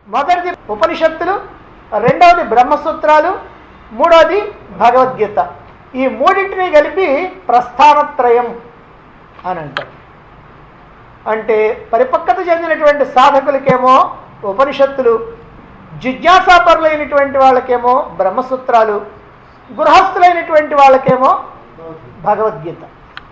మొదటిది ఉపనిషత్తులు రెండవది బ్రహ్మసూత్రాలు మూడవది భగవద్గీత ఈ మూడింటిని కలిపి ప్రస్థానత్రయం అని అంటారు అంటే పరిపక్వత చెందినటువంటి సాధకులకేమో ఉపనిషత్తులు జిజ్ఞాసాపరులైనటువంటి వాళ్ళకేమో బ్రహ్మసూత్రాలు గృహస్థులైనటువంటి వాళ్ళకేమో భగవద్గీత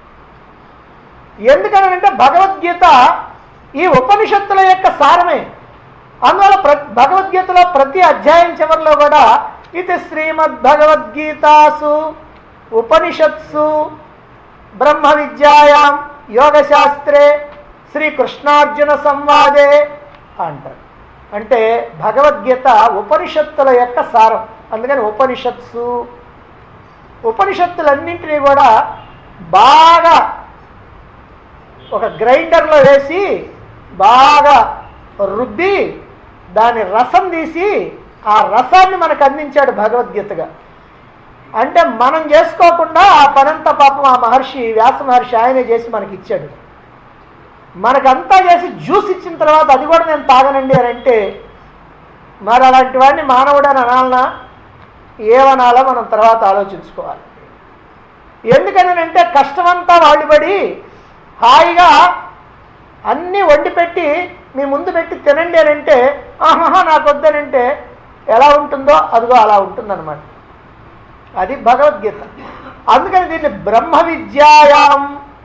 ఎందుకనంటే భగవద్గీత ఈ ఉపనిషత్తుల యొక్క సారమే అందువల్ల ప్ర భగవద్గీతలో ప్రతి అధ్యాయం చివరిలో కూడా ఇది శ్రీమద్ భగవద్గీతాసు ఉపనిషత్సు బ్రహ్మ విద్యాయాం యోగశాస్త్రే శ్రీకృష్ణార్జున సంవాదే అంటారు అంటే భగవద్గీత ఉపనిషత్తుల యొక్క సారం అందుకని ఉపనిషత్సు ఉపనిషత్తులన్నింటినీ కూడా బాగా ఒక గ్రైండర్లో వేసి బాగా రుబ్బి దాని రసం తీసి ఆ రసాన్ని మనకు అందించాడు భగవద్గీతగా అంటే మనం చేసుకోకుండా ఆ పనంతా పాపం ఆ మహర్షి వ్యాస మహర్షి ఆయనే చేసి మనకి ఇచ్చాడు మనకంతా చేసి జ్యూస్ ఇచ్చిన తర్వాత అది కూడా నేను తాగనండి అని అంటే మరి అలాంటి వాడిని మానవుడు అని అనాలనా ఏమనాలో మనం తర్వాత ఆలోచించుకోవాలి ఎందుకని అంటే కష్టమంతా వాళ్ళు పడి హాయిగా అన్నీ వండి పెట్టి మీ ముందు పెట్టి తినండి అని అంటే ఆహాహా నాకు వద్దనంటే ఎలా ఉంటుందో అదిగో అలా ఉంటుందన్నమాట అది భగవద్గీత అందుకని దీన్ని బ్రహ్మ విద్యాయాం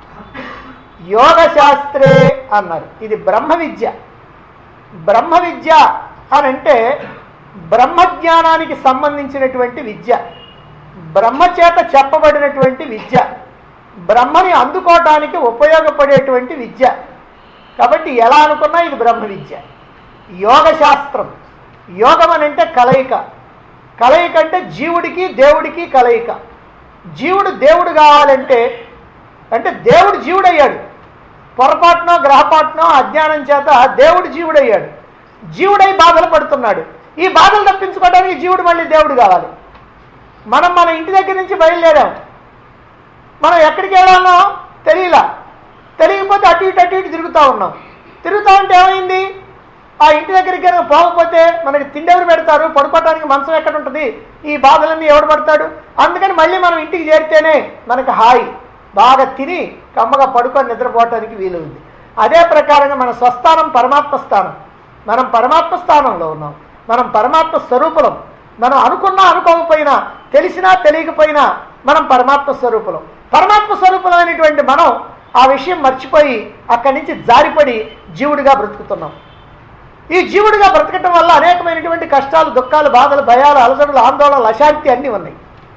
యోగ శాస్త్రే అన్నారు ఇది బ్రహ్మ విద్య బ్రహ్మ విద్య అని అంటే బ్రహ్మజ్ఞానానికి సంబంధించినటువంటి విద్య బ్రహ్మచేత చెప్పబడినటువంటి విద్య బ్రహ్మని అందుకోవటానికి ఉపయోగపడేటువంటి విద్య కాబట్టి ఎలా అనుకున్నా ఇది బ్రహ్మ విద్య యోగ శాస్త్రం యోగం అని అంటే కలయిక కలయిక అంటే జీవుడికి దేవుడికి కలయిక జీవుడు దేవుడు కావాలంటే అంటే దేవుడు జీవుడయ్యాడు పొరపాటునో గ్రహపాటునో అజ్ఞానం చేత దేవుడు జీవుడయ్యాడు జీవుడై బాధలు పడుతున్నాడు ఈ బాధలు తప్పించుకోవడానికి జీవుడు మళ్ళీ దేవుడు కావాలి మనం మన ఇంటి దగ్గర నుంచి బయలుదేరాం మనం ఎక్కడికి వెళ్ళాలో తెలియలా తెలియకపోతే అటు ఇటు అటు ఇటు తిరుగుతూ ఉన్నాం తిరుగుతూ ఉంటే ఏమైంది ఆ ఇంటి దగ్గరికి కనుక పోకపోతే మనకి తిండి ఎవరు పెడతారు పడుకోవడానికి మంచం ఎక్కడ ఉంటుంది ఈ బాధలన్నీ ఎవడు పడతాడు అందుకని మళ్ళీ మనం ఇంటికి చేరితేనే మనకు హాయి బాగా తిని కమ్మగా పడుకొని నిద్రపోవటానికి వీలు ఉంది అదే ప్రకారంగా మన స్వస్థానం పరమాత్మ స్థానం మనం పరమాత్మ స్థానంలో ఉన్నాం మనం పరమాత్మ స్వరూపులం మనం అనుకున్నా అనుకోకపోయినా తెలిసినా తెలియకపోయినా మనం పరమాత్మ స్వరూపులం పరమాత్మ స్వరూపులమైనటువంటి మనం ఆ విషయం మర్చిపోయి అక్కడి నుంచి జారిపడి జీవుడిగా బ్రతుకుతున్నాం ఈ జీవుడిగా బ్రతకటం వల్ల అనేకమైనటువంటి కష్టాలు దుఃఖాలు బాధలు భయాలు అలసటలు ఆందోళనలు అశాంతి అన్నీ ఉన్నాయి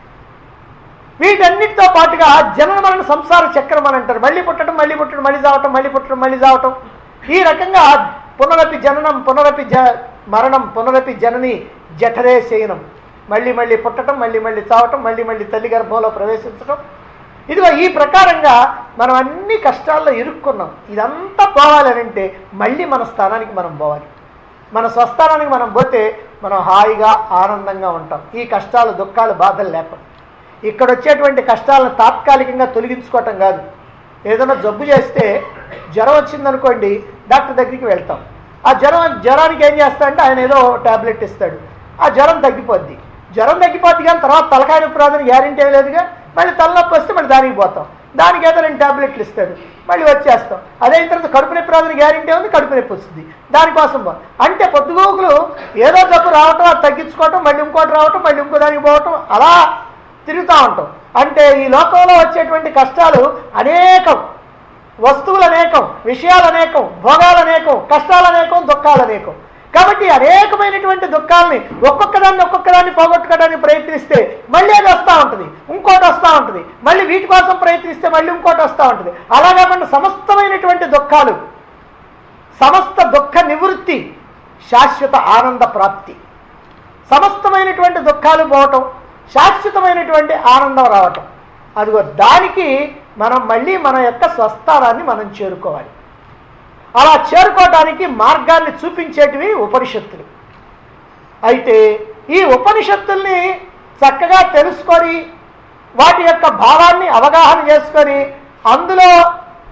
వీటన్నిటితో పాటుగా జనన మరణ సంసార చక్రం అని అంటారు మళ్ళీ పుట్టడం మళ్ళీ పుట్టడం మళ్ళీ చావటం మళ్ళీ పుట్టడం మళ్ళీ చావటం ఈ రకంగా పునరపి జననం పునరపి జ మరణం పునరపి జనని జఠరే శయనం మళ్ళీ మళ్ళీ పుట్టడం మళ్ళీ మళ్ళీ చావటం మళ్ళీ మళ్ళీ తల్లి గర్భంలో ప్రవేశించడం ఇదిగో ఈ ప్రకారంగా మనం అన్ని కష్టాల్లో ఇరుక్కున్నాం ఇదంతా పోవాలని అంటే మళ్ళీ మన స్థానానికి మనం పోవాలి మన స్వస్థానానికి మనం పోతే మనం హాయిగా ఆనందంగా ఉంటాం ఈ కష్టాలు దుఃఖాలు బాధలు లేకుండా ఇక్కడ వచ్చేటువంటి కష్టాలను తాత్కాలికంగా తొలగించుకోవటం కాదు ఏదైనా జబ్బు చేస్తే జ్వరం వచ్చిందనుకోండి డాక్టర్ దగ్గరికి వెళ్తాం ఆ జ్వరం జ్వరానికి ఏం చేస్తా అంటే ఆయన ఏదో టాబ్లెట్ ఇస్తాడు ఆ జ్వరం తగ్గిపోద్ది జ్వరం తగ్గిపోద్ది కానీ తర్వాత తలకాయ నొప్పి రాదని గ్యారంటీ లేదుగా మళ్ళీ తలనొప్పి వస్తే మళ్ళీ దానికి పోతాం దానికి ఏదో రెండు టాబ్లెట్లు ఇస్తాడు మళ్ళీ వచ్చేస్తాం అదే అయిన తర్వాత కడుపు నొప్పి రాదని గ్యారంటీ ఉంది కడుపు నొప్పి వస్తుంది దానికోసం పో- అంటే పొద్దుగోకులు ఏదో జబ్బు రావటం అది తగ్గించుకోవటం మళ్ళీ ఇంకోటి రావటం మళ్ళీ ఇంకో దానికి పోవటం అలా తిరుగుతూ ఉంటాం అంటే ఈ లోకంలో వచ్చేటువంటి కష్టాలు అనేకం వస్తువులు అనేకం విషయాలు అనేకం భోగాలు అనేకం కష్టాలు అనేకం దుఃఖాలు అనేకం కాబట్టి అనేకమైనటువంటి దుఃఖాలని ఒక్కొక్క దాన్ని ఒక్కొక్క దాన్ని పోగొట్టుకోవడానికి ప్రయత్నిస్తే మళ్ళీ అది వస్తూ ఉంటుంది ఇంకోటి వస్తూ ఉంటుంది మళ్ళీ వీటి కోసం ప్రయత్నిస్తే మళ్ళీ ఇంకోటి వస్తూ ఉంటుంది అలా కాకుండా సమస్తమైనటువంటి దుఃఖాలు సమస్త దుఃఖ నివృత్తి శాశ్వత ఆనంద ప్రాప్తి సమస్తమైనటువంటి దుఃఖాలు పోవటం శాశ్వతమైనటువంటి ఆనందం రావటం అదిగో దానికి మనం మళ్ళీ మన యొక్క స్వస్థానాన్ని మనం చేరుకోవాలి అలా చేరుకోవడానికి మార్గాన్ని చూపించేటివి ఉపనిషత్తులు అయితే ఈ ఉపనిషత్తుల్ని చక్కగా తెలుసుకొని వాటి యొక్క భావాన్ని అవగాహన చేసుకొని అందులో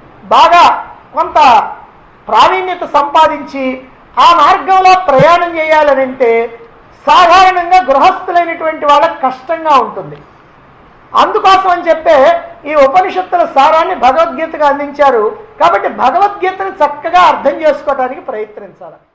బాగా కొంత ప్రావీణ్యత సంపాదించి ఆ మార్గంలో ప్రయాణం చేయాలి చేయాలనంటే సాధారణంగా గృహస్థులైనటువంటి వాళ్ళకి కష్టంగా ఉంటుంది అందుకోసం అని చెప్పే ఈ ఉపనిషత్తుల సారాన్ని భగవద్గీతగా అందించారు కాబట్టి భగవద్గీతను చక్కగా అర్థం చేసుకోవడానికి ప్రయత్నించాలి